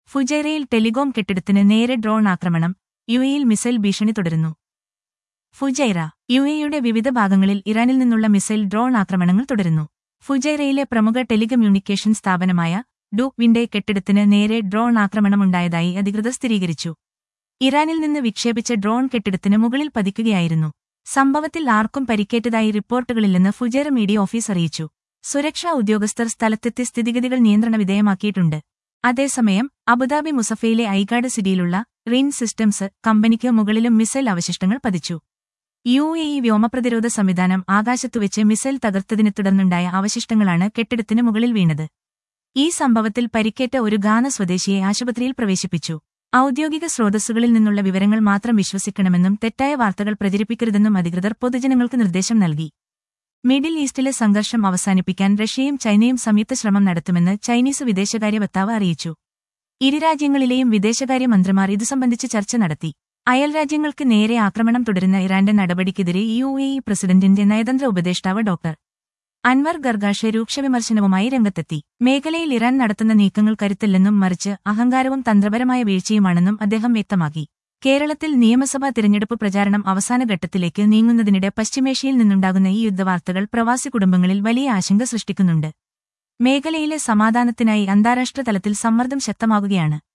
ഫുജൈറയിൽ telecom കെട്ടിടത്തിന് നേരെ drone ആക്രമണം യു എയിൽ മിസൈൽ ഭീഷണി തുടരുന്നു ഫുജൈറ യു എയുടെ വിവിധ ഭാഗങ്ങളിൽ ഇറാനിൽ നിന്നുള്ള മിസൈൽ ഡ്രോൺ ആക്രമണങ്ങൾ തുടരുന്നു ഫുജൈറയിലെ പ്രമുഖ ടെലികമ്മ്യൂണിക്കേഷൻ സ്ഥാപനമായ ഡു വിൻഡെ കെട്ടിടത്തിന് നേരെ ഡ്രോൺ ആക്രമണമുണ്ടായതായി അധികൃതർ സ്ഥിരീകരിച്ചു ഇറാനിൽ നിന്ന് വിക്ഷേപിച്ച ഡ്രോൺ കെട്ടിടത്തിന് മുകളിൽ പതിക്കുകയായിരുന്നു സംഭവത്തിൽ ആർക്കും പരിക്കേറ്റതായി റിപ്പോർട്ടുകളില്ലെന്ന് ഫുജൈറ മീഡിയ ഓഫീസ് അറിയിച്ചു സുരക്ഷാ ഉദ്യോഗസ്ഥർ സ്ഥലത്തെത്തി സ്ഥിതിഗതികൾ നിയന്ത്രണ വിധേയമാക്കിയിട്ടുണ്ട് അതേസമയം അബുദാബി മുസഫയിലെ ഐഗാഡ് സിറ്റിയിലുള്ള റിൻ സിസ്റ്റംസ് കമ്പനിക്ക് മുകളിലും മിസൈൽ അവശിഷ്ടങ്ങൾ പതിച്ചു യു എ ഇ വ്യോമപ്രതിരോധ സംവിധാനം ആകാശത്തുവെച്ച് മിസൈൽ തകർത്തതിനെ തുടർന്നുണ്ടായ അവശിഷ്ടങ്ങളാണ് കെട്ടിടത്തിന് മുകളിൽ വീണത് ഈ സംഭവത്തിൽ പരിക്കേറ്റ ഒരു ഗാന സ്വദേശിയെ ആശുപത്രിയിൽ പ്രവേശിപ്പിച്ചു ഔദ്യോഗിക സ്രോതസ്സുകളിൽ നിന്നുള്ള വിവരങ്ങൾ മാത്രം വിശ്വസിക്കണമെന്നും തെറ്റായ വാർത്തകൾ പ്രചരിപ്പിക്കരുതെന്നും അധികൃതർ പൊതുജനങ്ങൾക്ക് നിർദ്ദേശം നൽകി മിഡിൽ ഈസ്റ്റിലെ സംഘർഷം അവസാനിപ്പിക്കാൻ റഷ്യയും ചൈനയും സംയുക്ത ശ്രമം നടത്തുമെന്ന് ചൈനീസ് വിദേശകാര്യ വക്താവ് അറിയിച്ചു ഇരു രാജ്യങ്ങളിലെയും വിദേശകാര്യ മന്ത്രിമാർ ഇതു സംബന്ധിച്ച് ചർച്ച നടത്തി അയൽരാജ്യങ്ങൾക്ക് നേരെ ആക്രമണം തുടരുന്ന ഇറാന്റെ നടപടിക്കെതിരെ യു എ ഇ പ്രസിഡന്റിന്റെ നയതന്ത്ര ഉപദേഷ്ടാവ് ഡോക്ടർ അൻവർ ഗർഗാഷെ രൂക്ഷവിമർശനവുമായി രംഗത്തെത്തി മേഖലയിൽ ഇറാൻ നടത്തുന്ന നീക്കങ്ങൾ കരുത്തല്ലെന്നും മറിച്ച് അഹങ്കാരവും തന്ത്രപരമായ വീഴ്ചയുമാണെന്നും അദ്ദേഹം വ്യക്തമാക്കി കേരളത്തിൽ നിയമസഭാ തിരഞ്ഞെടുപ്പ് പ്രചാരണം അവസാന ഘട്ടത്തിലേക്ക് നീങ്ങുന്നതിനിടെ പശ്ചിമേഷ്യയിൽ നിന്നുണ്ടാകുന്ന ഈ യുദ്ധവാർത്തകൾ പ്രവാസി കുടുംബങ്ങളിൽ വലിയ ആശങ്ക സൃഷ്ടിക്കുന്നുണ്ട് മേഖലയിലെ സമാധാനത്തിനായി അന്താരാഷ്ട്ര തലത്തിൽ സമ്മർദ്ദം ശക്തമാകുകയാണ്